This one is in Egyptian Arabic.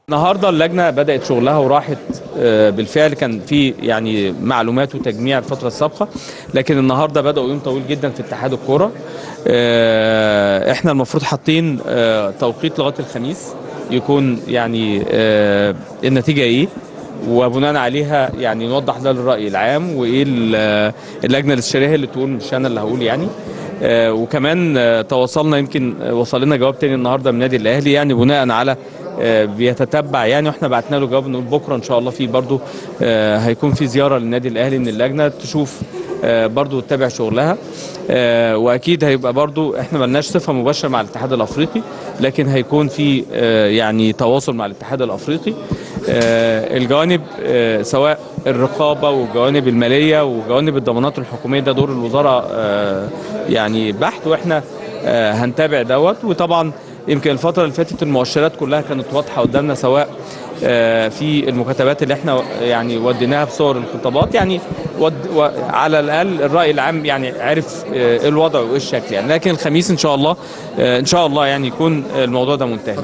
النهارده اللجنه بدات شغلها وراحت آه، بالفعل كان في يعني معلومات وتجميع الفتره السابقه لكن النهارده بداوا يوم طويل جدا في اتحاد الكوره آه، احنا المفروض حاطين آه، توقيت لغايه الخميس يكون يعني آه، النتيجه ايه وبناء عليها يعني نوضح ده للراي العام وايه ال- اللجنه الاستشاريه اللي تقول مش انا اللي هقول يعني آه، وكمان آه، تواصلنا يمكن آه، وصل لنا جواب تاني النهارده من النادي الاهلي يعني بناء على آه، بيتتبع يعني واحنا بعتنا له جواب نقول بكره ان شاء الله في برضو آه، هيكون في زياره للنادي الاهلي من اللجنه تشوف آه، برضو تتابع شغلها آه، واكيد هيبقى برضو احنا ملناش صفه مباشره مع الاتحاد الافريقي لكن هيكون في آه، يعني تواصل مع الاتحاد الافريقي آه، الجوانب آه، سواء الرقابه والجوانب الماليه وجوانب الضمانات الحكوميه ده دور الوزاره آه، يعني بحت واحنا آه، هنتابع دوت وطبعا يمكن الفتره اللي فاتت المؤشرات كلها كانت واضحه قدامنا سواء آه، في المكاتبات اللي احنا يعني وديناها بصور الخطابات يعني ود و- على الاقل الراي العام يعني عرف آه، ايه الوضع وايه الشكل يعني لكن الخميس ان شاء الله آه، ان شاء الله يعني يكون الموضوع ده منتهي